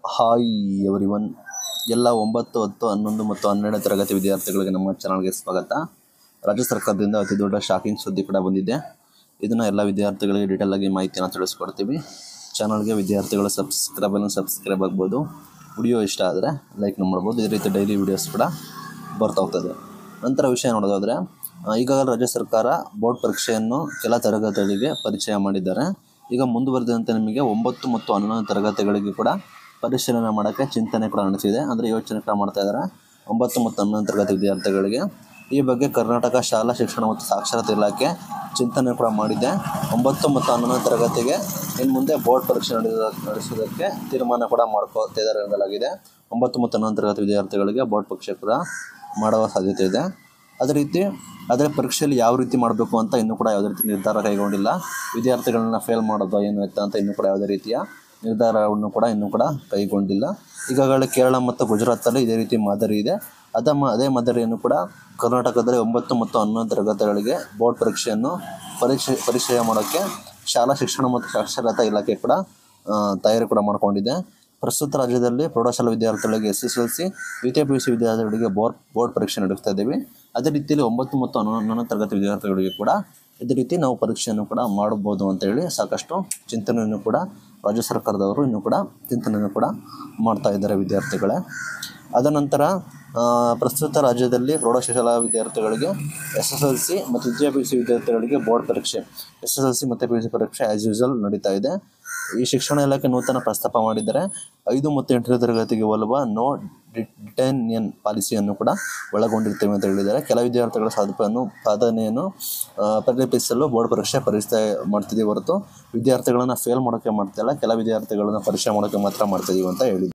hi every one ಎಲ್ಲ ಒಂಬತ್ತು ಹತ್ತು ಹನ್ನೊಂದು ಮತ್ತು ಹನ್ನೆರಡನೇ ತರಗತಿ ವಿದ್ಯಾರ್ಥಿಗಳಿಗೆ ನಮ್ಮ ಚಾನಲ್ಗೆ ಸ್ವಾಗತ ರಾಜ್ಯ ಸರ್ಕಾರದಿಂದ ಅತಿ ದೊಡ್ಡ ಶಾಕಿಂಗ್ ಸುದ್ದಿ ಕೂಡ ಬಂದಿದೆ ಇದನ್ನು ಎಲ್ಲ ವಿದ್ಯಾರ್ಥಿಗಳಿಗೆ ಡೀಟೇಲ್ ಆಗಿ ಮಾಹಿತಿಯನ್ನು ತಿಳಿಸ್ಕೊಡ್ತೀವಿ ಚಾನಲ್ಗೆ ವಿದ್ಯಾರ್ಥಿಗಳು ಸಬ್ಸ್ಕ್ರೈಬನ್ನು ಸಬ್ಸ್ಕ್ರೈಬ್ ಆಗ್ಬೋದು ವಿಡಿಯೋ ಇಷ್ಟ ಆದರೆ ಲೈಕ್ ಮಾಡ್ಬೋದು ಇದೇ ರೀತಿ ಡೈಲಿ ವೀಡಿಯೋಸ್ ಕೂಡ ಬರ್ತಾ ಹೋಗ್ತದೆ ನಂತರ ವಿಷಯ ನೋಡೋದಾದರೆ ಆ, ಈಗಾಗಲೇ ರಾಜ್ಯ ಸರ್ಕಾರ ಬೋರ್ಡ್ ಪರೀಕ್ಷೆಯನ್ನು ಕೆಲ ತರಗತಿಗಳಿಗೆ ಪರಿಚಯ ಮಾಡಿದ್ದಾರೆ ಈಗ ಮುಂದುವರೆದಂತೆ ನಿಮಗೆ ಒಂಬತ್ತು ಮತ್ತು ಹನ್ನೊಂದನೇ ತರಗತಿಗಳಿಗೆ ಕೂಡ ಪರಿಶೀಲನೆ ಮಾಡೋಕ್ಕೆ ಚಿಂತನೆ ಕೂಡ ನಡೆಸಿದೆ ಅಂದರೆ ಯೋಚನೆ ಕೂಡ ಮಾಡ್ತಾ ಇದ್ದಾರೆ ಒಂಬತ್ತು ಮತ್ತು ಹನ್ನೊಂದನೇ ತರಗತಿ ವಿದ್ಯಾರ್ಥಿಗಳಿಗೆ ಈ ಬಗ್ಗೆ ಕರ್ನಾಟಕ ಶಾಲಾ ಶಿಕ್ಷಣ ಮತ್ತು ಸಾಕ್ಷರತಾ ಇಲಾಖೆ ಚಿಂತನೆ ಕೂಡ ಮಾಡಿದೆ ಒಂಬತ್ತು ಮತ್ತು ಹನ್ನೊಂದನೇ ತರಗತಿಗೆ ಇನ್ನು ಮುಂದೆ ಬೋರ್ಡ್ ಪರೀಕ್ಷೆ ನಡೆದ ನಡೆಸೋದಕ್ಕೆ ತೀರ್ಮಾನ ಕೂಡ ಮಾಡ್ಕೊಳ್ತಾ ಇದ್ದಾರೆ ಎನ್ನಲಾಗಿದೆ ಒಂಬತ್ತು ಮತ್ತು ಹನ್ನೊಂದನೇ ತರಗತಿ ವಿದ್ಯಾರ್ಥಿಗಳಿಗೆ ಬೋರ್ಡ್ ಪರೀಕ್ಷೆ ಕೂಡ ಮಾಡುವ ಸಾಧ್ಯತೆ ಇದೆ ಅದೇ ರೀತಿ ಆದರೆ ಪರೀಕ್ಷೆಯಲ್ಲಿ ಯಾವ ರೀತಿ ಮಾಡಬೇಕು ಅಂತ ಇನ್ನೂ ಕೂಡ ಯಾವುದೇ ರೀತಿ ನಿರ್ಧಾರ ಕೈಗೊಂಡಿಲ್ಲ ವಿದ್ಯಾರ್ಥಿಗಳನ್ನ ಫೇಲ್ ಮಾಡೋದು ಏನು ಎತ್ತ ಅಂತ ಇನ್ನೂ ಕೂಡ ಯಾವುದೇ ರೀತಿಯ ನಿರ್ಧಾರವನ್ನು ಕೂಡ ಇನ್ನೂ ಕೂಡ ಕೈಗೊಂಡಿಲ್ಲ ಈಗಾಗಲೇ ಕೇರಳ ಮತ್ತು ಗುಜರಾತಲ್ಲಿ ಇದೇ ರೀತಿ ಮಾದರಿ ಇದೆ ಅದ ಮ ಅದೇ ಮಾದರಿಯನ್ನು ಕೂಡ ಕರ್ನಾಟಕದಲ್ಲಿ ಒಂಬತ್ತು ಮತ್ತು ಹನ್ನೊಂದು ತರಗತಿಗಳಿಗೆ ಬೋರ್ಡ್ ಪರೀಕ್ಷೆಯನ್ನು ಪರೀಕ್ಷೆ ಪರಿಚಯ ಮಾಡೋಕ್ಕೆ ಶಾಲಾ ಶಿಕ್ಷಣ ಮತ್ತು ಸಾಕ್ಷರತಾ ಇಲಾಖೆ ಕೂಡ ಆ, ತಯಾರಿ ಕೂಡ ಮಾಡಿಕೊಂಡಿದೆ ಪ್ರಸ್ತುತ ರಾಜ್ಯದಲ್ಲಿ ಪ್ರೌಢಶಾಲಾ ವಿದ್ಯಾರ್ಥಿಗಳಿಗೆ ಎಸ್ ಎಸ್ ಎಲ್ ಸಿ ದ್ವಿತೀಯ ಪಿ ಯು ಸಿ ವಿದ್ಯಾರ್ಥಿಗಳಿಗೆ ಬೋರ್ಡ್ ಬೋರ್ಡ್ ಪರೀಕ್ಷೆ ನಡೆಸ್ತಾ ಇದ್ದೀವಿ ಅದೇ ರೀತಿಯಲ್ಲಿ ಒಂಬತ್ತು ಮತ್ತು ಹನ್ನೊಂದನೇ ತರಗತಿ ವಿದ್ಯಾರ್ಥಿಗಳಿಗೆ ಕೂಡ ಇದೇ ರೀತಿ ನಾವು ಪರೀಕ್ಷೆಯನ್ನು ಕೂಡ ಮಾಡಬಹುದು ಅಂತ ಹೇಳಿ ಸಾಕಷ್ಟು ಚಿಂತನೆಯನ್ನು ಕೂಡ ರಾಜ್ಯ ಸರ್ಕಾರದವರು ಇನ್ನೂ ಕೂಡ ಚಿಂತನೆಯನ್ನು ಕೂಡ ಮಾಡ್ತಾ ಇದ್ದಾರೆ ವಿದ್ಯಾರ್ಥಿಗಳೇ ಅದ ನಂತರ ಆ, ಪ್ರಸ್ತುತ ರಾಜ್ಯದಲ್ಲಿ ಪ್ರೌಢಶಾಲಾ ವಿದ್ಯಾರ್ಥಿಗಳಿಗೆ ಎಸ್ ಎಸ್ ಎಲ್ ಸಿ ಮತ್ತು ದ್ವಿತೀಯ ಪಿ ಯು ಸಿ ವಿದ್ಯಾರ್ಥಿಗಳಿಗೆ ಬೋರ್ಡ್ ಪರೀಕ್ಷೆ ಎಸ್ ಎಸ್ ಎಲ್ ಸಿ ಮತ್ತು ಪಿ ಯು ಸಿ ಪರೀಕ್ಷೆ ಆ್ಯಸ್ ಯೂಸಲ್ ನಡೀತಾ ಇದೆ ಈ ಶಿಕ್ಷಣ ಇಲಾಖೆ ನೂತನ ಪ್ರಸ್ತಾಪ ಮಾಡಿದರೆ ಐದು ಮತ್ತು ಎಂಟನೇ ತರಗತಿಗೆ ಹೋಲುವ ನೋ ಡಿಟೇನಿಯನ್ ಪಾಲಿಸಿಯನ್ನು ಕೂಡ ಒಳಗೊಂಡಿರ್ತೇವೆ ಅಂತ ಹೇಳಿದ್ದಾರೆ ಕೆಲ ವಿದ್ಯಾರ್ಥಿಗಳ ಸಾಧನೆಯನ್ನು ಸಾಧನೆಯನ್ನು ಆ, ಪರಿಲಪಿಸಲು ಬೋರ್ಡ್ ಪರೀಕ್ಷೆ ಪರಿಸ್ಥಿತಿ ಮಾಡ್ತಿದ್ದೀವಿ ಹೊರತು ವಿದ್ಯಾರ್ಥಿಗಳನ್ನ ಫೇಲ್ ಮಾಡೋಕ್ಕೆ ಮಾಡ್ತಿಲ್ಲ ಕೆಲ ವಿದ್ಯಾರ್ಥಿಗಳನ್ನ ಪರೀಕ್ಷೆ ಮಾಡೋಕ್ಕೆ ಮಾತ್ರ ಮಾಡ್ತಿದ್ದೀವಿ ಅಂತ ಹೇಳಿದ್ರು